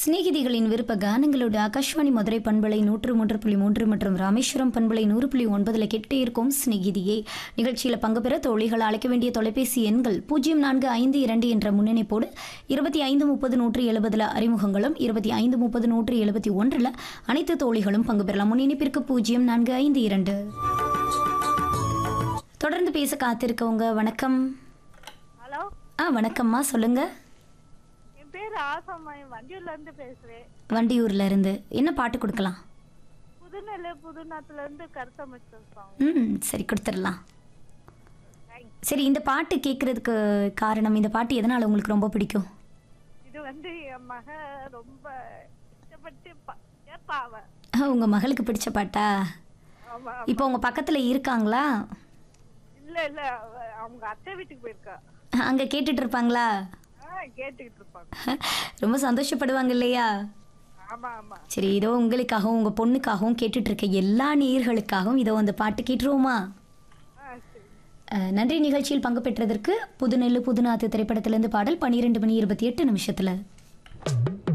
சிநேகிதிகளின் விருப்ப கானங்களோட ஆகாஷ்வாணி மதுரை பண்பலை நூற்று மூன்று புள்ளி மூன்று மற்றும் ராமேஸ்வரம் பண்பலை நூறு புள்ளி ஒன்பதுல கேட்டே இருக்கும் சிநேகிதியே நிகழ்ச்சியில் பங்கு பெற தோழிகள் அழைக்க வேண்டிய தொலைபேசி எண்கள் பூஜ்ஜியம் நான்கு ஐந்து இரண்டு என்ற முன்னணிப்போடு இருபத்தி ஐந்து முப்பது நூற்று எழுபதுல அறிமுகங்களும் இருபத்தி ஐந்து முப்பது நூற்று எழுபத்தி ஒன்றில் அனைத்து தோழிகளும் பங்கு பெறலாம் முன்னிணைப்பிற்கு பூஜ்ஜியம் நான்கு ஐந்து இரண்டு தொடர்ந்து பேச காத்திருக்கவங்க வணக்கம் ஹலோ ஆ வணக்கம்மா சொல்லுங்க என் பேர் ஆசம்மா வண்டியூர்ல இருந்து பேசுறேன் வண்டியூர்ல இருந்து என்ன பாட்டு கொடுக்கலாம் புதுநெல்லு புதுநாத்துல இருந்து கருத்தமைச்சர் சாங் ம் சரி கொடுத்துடலாம் சரி இந்த பாட்டு கேட்குறதுக்கு காரணம் இந்த பாட்டு எதனால் உங்களுக்கு ரொம்ப பிடிக்கும் இது வந்து என் மக ரொம்ப இஷ்டப்பட்டு ப- கேட்பா அவ ஆ, உங்க மகளுக்கு பிடிச்ச பாட்டா ஆமா இப்போ உங்க பக்கத்துல இருக்காங்களா இல்ல இல்ல அவ அவங்க அத்தை வீட்டுக்கு போயிருக்கா அங்க கேட்டுட்டு இருப்பாங்களா ஆ கேட்டுக்கிட்டு இருப்பாங்க ரொம்ப சந்தோஷப்படுவாங்க இல்லையா ஆமா ஆமா சரி இதோ உங்களுக்காகவும் உங்க பொண்ணுக்காகவும் கேட்டுட்டு இருக்க எல்லா நேயர்களுக்காகவும் இதோ அந்த பாட்டு கேட்டுருவோமா ஆ சரி அஹ், நன்றி நிகழ்ச்சியில் பங்கு பெற்றதற்கு புதுநெல்லு புதுநாத்து திரைப்படத்திலிருந்து பாடல் பன்னிரெண்டு மணி இருபத்தி எட்டு நிமிஷத்துல